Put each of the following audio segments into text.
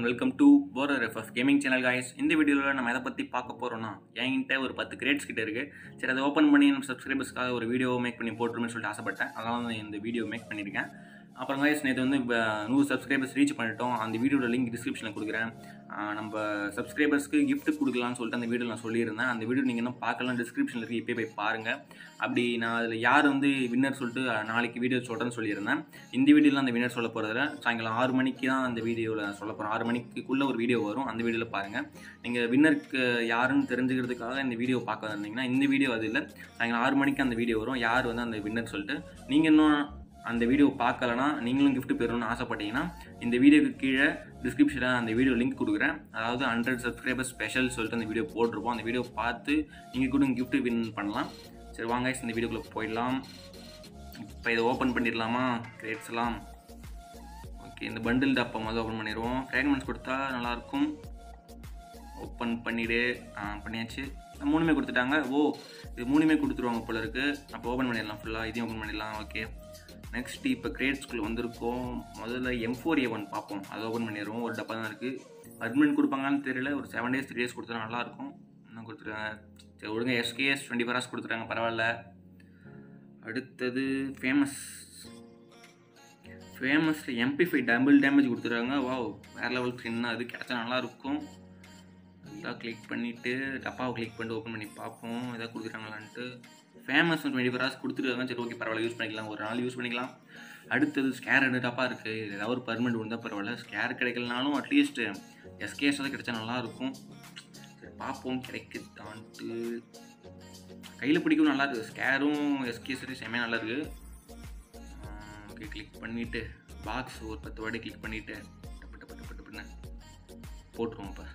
welcome to போரர் FF gaming channel guys இந்த வீடியோவில் நம்ம எதை பற்றி பார்க்க போகிறோம்னா என்கிட்ட ஒரு பத்து கிரேட்ஸ் கிட்ட இருக்குது சரி அதை ஓப்பன் பண்ணி நம்ம சப்ஸ்கிரைபர்ஸ்க்காக ஒரு வீடியோ மேக் பண்ணி போட்டுருமே சொல்லிட்டு ஆசைப்பட்டேன் அதனால தான் இந்த வீடியோ மேக் பண்ணியிருக்கேன் அப்புறம் காய்ஸ் நேற்று வந்து இப்போ நூறு சப்ஸ்கிரைபர்ஸ் ரீச் பண்ணிட்டோம் அந்த வீடியோட லிங்க் டிஸ்கிரிப்ஷனில் கொடுக்குறேன் ஆஹ் நம்ம சப்ஸ்கிரைபர்ஸ்க்கு gift கொடுக்கலாம்னு சொல்லிட்டு அந்த வீடியோ நான் சொல்லியிருந்தேன் அந்த வீடியோ நீங்கள் இன்னும் பார்க்கலாம் டிஸ்கிரிப்ஷனில் இருக்கு இப்போ போய் பாருங்கள் அப்படி நான் அதில் யார் வந்து வின்னர் சொல்லிட்டு அஹ், நாளைக்கு வீடியோ சொல்கிறேன்னு சொல்லியிருந்தேன் இந்த வீடியோவில் அந்த வின்னர் சொல்ல போகிறதுல சாயங்காலம் ஆறு மணிக்கு தான் அந்த வீடியோவில் சொல்ல போகிறோம் ஆறு மணிக்குள்ளே ஒரு வீடியோ வரும் அந்த வீடியோவில் பாருங்கள் நீங்கள் வின்னருக்கு யாருன்னு தெரிஞ்சுக்கிறதுக்காக இந்த வீடியோ பார்க்க வந்தீங்கன்னா இந்த வீடியோ அது இல்லை சாயங்காலம் ஆறு மணிக்கு அந்த வீடியோ வரும் யார் வந்து அந்த வின்னர் சொல்லிட்டு நீங்கள் இன்னும் அந்த வீடியோ பார்க்கலனா நீங்களும் gift பெறணும்னு ஆசைப்பட்டீங்கன்னா இந்த வீடியோக்கு கீழே டிஸ்கிரிப்ஷனில் அந்த வீடியோ லிங்க் கொடுக்குறேன் அதாவது ஹண்ட்ரட் சப்ஸ்கிரைபர்ஸ் ஸ்பெஷல் சொல்லிட்டு அந்த வீடியோ போட்டிருப்போம் அந்த வீடியோ பார்த்து நீங்கள் கூட gift வின் பண்ணலாம் சரி வாங்க guys, இந்த வீடியோக்குள்ளே போயிடலாம் இப்போ இதை ஓப்பன் பண்ணிடலாமா கிரேட்ஸ்லாம் ஓகே இந்த பண்டில் டப்பா முதல்ல ஓப்பன் பண்ணிடுவோம் ஃப்ராக்மெண்ட்ஸ் கொடுத்தா நல்லாயிருக்கும் ஓப்பன் பண்ணிவிடு பண்ணியாச்சு மூணுமே கொடுத்துட்டாங்க ஓ இது மூணுமே கொடுத்துருவாங்க போல இருக்குது அப்போ ஓப்பன் பண்ணிடலாம் ஃபுல்லாக இதையும் ஓப்பன் பண்ணிடலாம் ஓகே நெக்ஸ்ட் இப்போ கிரேட்ஸ்குள்ளே வந்திருக்கோம் முதல்ல எம் ஃபோர் ஏ ஒன் பார்ப்போம் அதை ஓப்பன் பண்ணிடுவோம் ஒரு டப்பா தான் இருக்குது பர்மனெண்ட் கொடுப்பாங்கன்னு தெரியல ஒரு செவன் டேஸ் த்ரீ டேஸ் கொடுத்தா நல்லாயிருக்கும் இன்னும் கொடுத்துருக்காங்க சரி ஒழுங்கா எஸ்கேஎஸ் டுவெண்ட்டி ஃபோர் ஹவர்ஸ் கொடுத்துருக்காங்க பரவாயில்ல அடுத்தது ஃபேமஸ் ஃபேமஸில் எம்பி ஃபைவ் டபுள் டேமேஜ் கொடுத்துருக்காங்க வாவ் வேறு லெவல் ஸ்கின் அது கிடச்சா நல்லாயிருக்கும் நல்லா கிளிக் பண்ணிவிட்டு டப்பாவை கிளிக் பண்ணிட்டு ஓப்பன் பண்ணி பார்ப்போம் எதாவது கொடுக்குறாங்களான்ட்டு ஃபேமஸ் டுவெண்ட்டி ஃபோர் ஹவர்ஸ் கொடுத்துருக்காங்க சரி ஓகே பரவாயில்ல யூஸ் பண்ணிக்கலாம் ஒரு நாள் யூஸ் பண்ணிக்கலாம் அடுத்தது ஸ்கேர் ரெண்டு டப்பா இருக்குது ஏதாவது ஒரு பர்மனெண்ட் இருந்தால் பரவாயில்ல ஸ்கேர் கிடைக்கலனாலும் அட்லீஸ்ட் எஸ்கேஎஸ் தான் கிடைச்சா நல்லாயிருக்கும் சரி பார்ப்போம் கிடைக்குதான்ட்டு கையில் பிடிக்கவும் நல்லா இருக்குது ஸ்கேரும் எஸ்கேஎஸ் செம்மையாக நல்லா இருக்குது ஓகே கிளிக் பண்ணிவிட்டு பாக்ஸ் ஒரு பத்து வாட்டி கிளிக் பண்ணிவிட்டு டப்பு டப்பு டப்பு டப்புன்னு போட்டுருவோம் இப்போ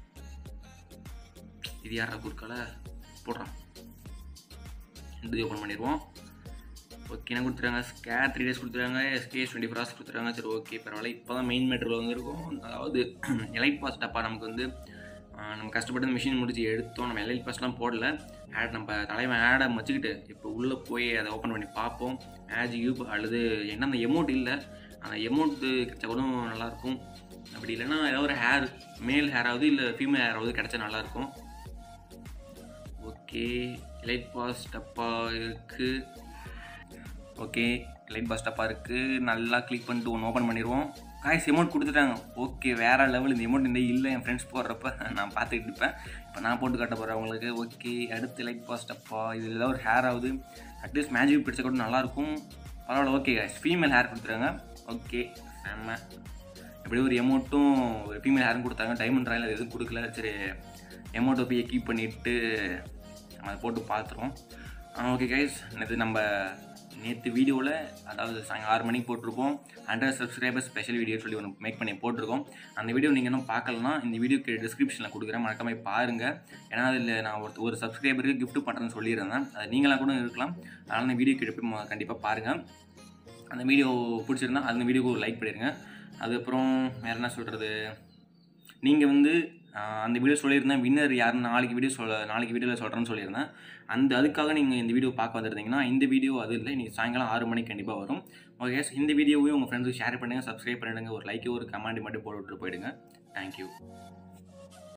இது யாரா குறுக்கால போடுறான் இது ஓப்பன் பண்ணிடுவோம் ஓகே என்ன கொடுத்துருக்காங்க ஸ்கேர் த்ரீ டேஸ் கொடுத்துருக்காங்க எஸ்கேஎஸ் டுவெண்ட்டி ஃபோர் ஹவர்ஸ் கொடுத்துருக்காங்க சரி ஓகே பரவாயில்ல இப்போ தான் மெயின் மேட்டரில் வந்துருக்கோம் அதாவது எலைட் பாஸ் டப்பா நமக்கு வந்து ஆஹ், நம்ம கஷ்டப்பட்டு மிஷின் முடிச்சு எடுத்தோம் நம்ம எலைட் பாஸ்லாம் போடல ஆட் நம்ம தலைவன் ஆடை வச்சுக்கிட்டு இப்போ உள்ளே போய் அதை ஓப்பன் பண்ணி பார்ப்போம் மேஜ் யூப் அல்லது என்ன அந்த எமௌண்ட் இல்லை அந்த எமௌண்ட்டு கிடைச்சா கூட நல்லாயிருக்கும் அப்படி இல்லைன்னா ஏதாவது ஒரு ஹேர் மேல் ஹேராவது இல்லை ஃபீமேல் ஹேராவது கிடைச்சா நல்லாயிருக்கும் ஓகே லைட் பாஸ் டப்பா இருக்குது ஓகே லைட் பாஸ் டப்பா இருக்குது நல்லா கிளிக் பண்ணிட்டு ஒன்று ஓப்பன் பண்ணிடுவோம் காய்ஸ் எமௌண்ட் கொடுத்துட்டாங்க ஓகே வேறு லெவல் இந்த எமௌண்ட் இந்த இல்லை என் ஃப்ரெண்ட்ஸ் போடுறப்ப நான் பார்த்துக்கிட்டு இருப்பேன் இப்போ நான் போட்டு காட்ட போகிறேன் அவங்களுக்கு ஓகே அடுத்து லைட் பாஸ் டப்பா இதில் ஏதாவது ஒரு ஹேர் ஆகுது அட்லீஸ்ட் மேஜிக் பிடிச்ச கூட நல்லாயிருக்கும் பரவாயில்ல ஓகே காய்ஸ் ஃபீமேல் ஹேர் கொடுத்துருங்க ஓகே செம்ம இப்படி ஒரு எமௌண்ட்டும் ஒரு ஃபீமேல் ஹேரும் கொடுத்தாங்க டைமண்ட் ராயில் எதுவும் கொடுக்கல சரி எமௌண்ட்டை போய் கீப் பண்ணிவிட்டு நம்ம அதை போட்டு பார்த்துருவோம் ஓகே கைஸ் இது நம்ம நேற்று வீடியோவில் அதாவது சாயங்காலம் ஆறு மணிக்கு போட்டிருக்கோம் ஹண்ட்ரட் சப்ஸ்கிரைபர் ஸ்பெஷல் வீடியோ சொல்லி ஒன்று மேக் பண்ணி போட்டிருக்கோம் அந்த வீடியோ நீங்கள் இன்னும் பார்க்கலனா இந்த வீடியோக்கு டிஸ்கிரிப்ஷனில் கொடுக்குறேன் மறக்காம போய் பாருங்கள் ஏன்னா அதில் நான் ஒரு ஒரு சப்ஸ்கிரைபருக்கு gift பண்ணுறேன்னு சொல்லியிருந்தேன் அது நீங்களாம் கூட இருக்கலாம் அதனால் அந்த வீடியோ கிட்ட போய் ம- கண்டிப்பாக பாருங்கள் அந்த வீடியோ பிடிச்சிருந்தா அந்த வீடியோக்கு ஒரு லைக் பண்ணிடுங்க அதுக்கப்புறம் வேறு என்ன சொல்கிறது நீங்கள் வந்து ஆஹ், அந்த வீடியோ சொல்லியிருந்தேன் வின்னர் யாருன்னு நாளைக்கு வீடியோ சொல்ல நாளைக்கு வீடியோவில் சொல்கிறேன்னு சொல்லியிருந்தேன் அந்த அதுக்காக நீங்கள் இந்த வீடியோ பார்க்க வந்திருந்தீங்கன்னா இந்த வீடியோ அது இல்லை நீங்கள் சாயங்காலம் ஆறு மணிக்கு கண்டிப்பாக வரும் ஓகே இந்த வீடியோவையும் உங்கள் ஃப்ரெண்ட்ஸுக்கு ஷேர் பண்ணுங்கள் சப்ஸ்கிரைப் பண்ணிடுங்க ஒரு லைக்கோ ஒரு கமெண்ட் மட்டும் போட்டு விட்டு போயிடுங்க தேங்க்யூ